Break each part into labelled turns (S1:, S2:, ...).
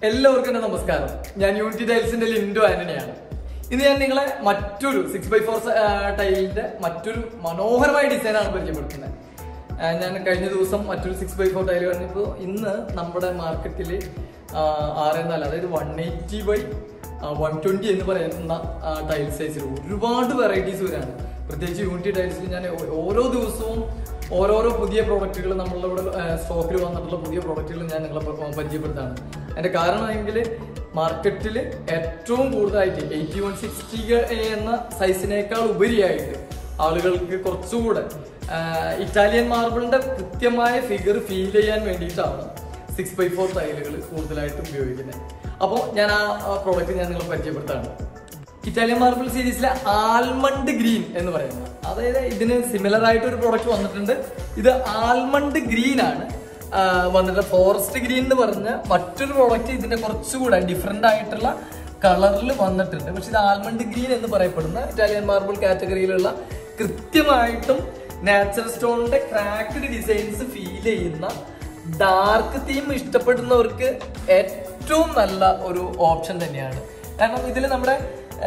S1: എല്ലാവർക്കും എന്റെ നമസ്കാരം ഞാൻ യൂണിറ്റി ടൈൽസിന്റെ ലിൻഡോ ആന്റണിയാണ് ഇന്ന് ഞാൻ നിങ്ങളെ മറ്റൊരു സിക്സ് ബൈ ഫോർ ടൈലിന്റെ മറ്റൊരു മനോഹരമായ ഡിസൈനാണ് പരിചയപ്പെടുത്തുന്നത് ആ, ഞാൻ കഴിഞ്ഞ ദിവസം മറ്റൊരു സിക്സ് ബൈ ഫോർ ടൈൽ കണ്ടപ്പോൾ ഇന്ന് നമ്മുടെ മാർക്കറ്റിൽ ആറ് നാല് അതായത് one eighty by one twenty എന്ന് പറയുന്ന ടൈൽ സൈസിൽ ഒരുപാട് വെറൈറ്റീസ് വരാണ് പ്രത്യേകിച്ച് യൂണിറ്റി ടൈൽസിൽ ഞാൻ ഓ- ഓരോ ദിവസവും ഓരോരോ പുതിയ പ്രോഡക്റ്റുകൾ നമ്മളിവിടെ സ്റ്റോക്കിൽ വന്നിട്ടുള്ള പുതിയ പ്രോഡക്റ്റുകൾ ഞാൻ നിങ്ങളെ പ- പരിചയപ്പെടുത്താണ് അതിന്റെ കാരണമെങ്കിൽ മാർക്കറ്റിൽ ഏറ്റവും കൂടുതലായിട്ട് എയ്റ്റി വൺ സിക്സ്റ്റി എന്ന സൈസിനേക്കാൾ ഉപരിയായിട്ട് ആളുകൾക്ക് കുറച്ചുകൂടെ ആ, ഇറ്റാലിയൻ മാർബിളിന്റെ കൃത്യമായ ഫിഗർ ഫീൽ ചെയ്യാൻ വേണ്ടിയിട്ടാണ് സിക്സ് ബൈ ഫോർ ടൈലുകൾ കൂടുതലായിട്ട് ഉപയോഗിക്കുന്നത് അപ്പോൾ ഞാൻ ആ പ്രോഡക്റ്റ് ഞാൻ നിങ്ങളെ പരിചയപ്പെടുത്താണ് ഇറ്റാലിയൻ മാർബിൾ സീരീസിലെ ആൽമണ്ട് ഗ്രീൻ എന്ന് പറയുന്നത് അതായത് ഇതിന് സിമിലർ ആയിട്ട് ഒരു പ്രോഡക്റ്റ് വന്നിട്ടുണ്ട് ഇത് ആൽമണ്ട് ഗ്രീൻ ആണ് ആ, വന്നിട്ട് ഫോറസ്റ്റ് ഗ്രീൻ എന്ന് പറഞ്ഞ മറ്റൊരു പ്രോഡക്റ്റ് ഇതിന്റെ കുറച്ചുകൂടെ ഡിഫറെന്റ് ആയിട്ടുള്ള കളറിൽ വന്നിട്ടുണ്ട് പക്ഷെ ഇത് ആൽമണ്ട് ഗ്രീൻ എന്ന് പറയപ്പെടുന്ന ഇറ്റാലിയൻ മാർബിൾ കാറ്റഗറിയിലുള്ള കൃത്യമായിട്ടും നാച്ചുറൽ സ്റ്റോണിന്റെ ക്രാക്ഡ് ഡിസൈൻസ് ഫീൽ ചെയ്യുന്ന ഡാർക്ക് തീം ഇഷ്ടപ്പെടുന്നവർക്ക് ഏറ്റവും നല്ല ഒരു ഓപ്ഷൻ തന്നെയാണ് കാരണം ഇതിൽ നമ്മുടെ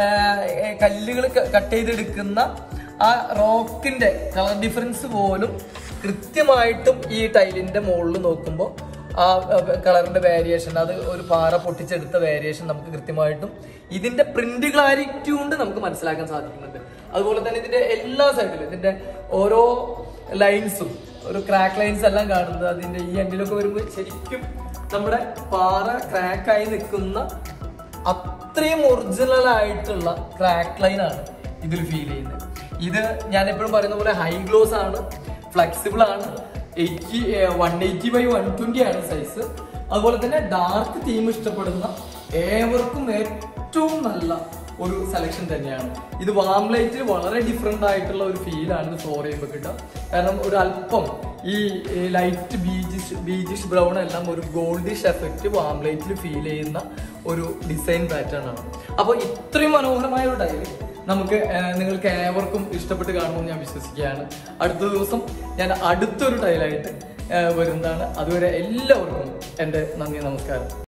S1: കല്ലുകൾ കട്ട് ചെയ്തെടുക്കുന്ന ആ റോക്കിന്റെ കളർ ഡിഫറൻസ് പോലും കൃത്യമായിട്ടും ഈ ടൈലിന്റെ മുകളിൽ നോക്കുമ്പോൾ ആ കളറിന്റെ വേരിയേഷൻ അത് ഒരു പാറ പൊട്ടിച്ചെടുത്ത വേരിയേഷൻ നമുക്ക് കൃത്യമായിട്ടും ഇതിന്റെ പ്രിന്റ് ക്ലാരിറ്റി കൊണ്ട് നമുക്ക് മനസ്സിലാക്കാൻ സാധിക്കുന്നുണ്ട് അതുപോലെ തന്നെ ഇതിന്റെ എല്ലാ സൈഡിലും ഇതിന്റെ ഓരോ ലൈൻസും ഒരു ക്രാക്ക് ലൈൻസ് എല്ലാം കാണുന്നത് അതിന്റെ ഈ എൻഡിലൊക്കെ വരുമ്പോൾ ശരിക്കും നമ്മുടെ പാറ ക്രാക്കായി നിൽക്കുന്ന അത്രയും ഒറിജിനൽ ആയിട്ടുള്ള ക്രാക്ക് ലൈൻ ആണ് ഇതിൽ ഫീൽ ചെയ്യുന്നത് ഇത് ഞാൻ എപ്പോഴും പറയുന്ന പോലെ ഹൈ ഗ്ലോസ് ആണ് ഫ്ലെക്സിബിൾ ആണ് eighty one eighty by one twenty ആണ് സൈസ് അതുപോലെ തന്നെ ഡാർക്ക് തീം ഇഷ്ടപ്പെടുന്ന ഏവർക്കും ഏറ്റവും നല്ല ഒരു സെലക്ഷൻ തന്നെയാണ് ഇത് വാം ലൈറ്റിൽ വളരെ ഡിഫറെന്റ് ആയിട്ടുള്ള ഒരു ഫീലാണ് ഇത് ഫ്ലോർ ചെയ്യുമ്പോൾ കിട്ടുക കാരണം ഒരു അല്പം ഈ ലൈറ്റ് ബീജിഷ് ബീജിഷ് ബ്രൗൺ എല്ലാം ഒരു ഗോൾഡിഷ് എഫക്റ്റ് വാം ലൈറ്റിൽ ഫീൽ ചെയ്യുന്ന ഒരു ഡിസൈൻ പാറ്റേൺ ആണ് അപ്പോൾ ഇത്രയും മനോഹരമായ ഒരു ടൈല് നമുക്ക് ആ, നിങ്ങൾക്ക് ഏവർക്കും ഇഷ്ടപ്പെട്ട് കാണുമെന്ന് ഞാൻ വിശ്വസിക്കുകയാണ് അടുത്ത ദിവസം ഞാൻ അടുത്തൊരു ടൈലായിട്ട് ആ, വരുന്നതാണ് അതുവരെ എല്ലാവർക്കും എൻ്റെ നന്ദി നമസ്കാരം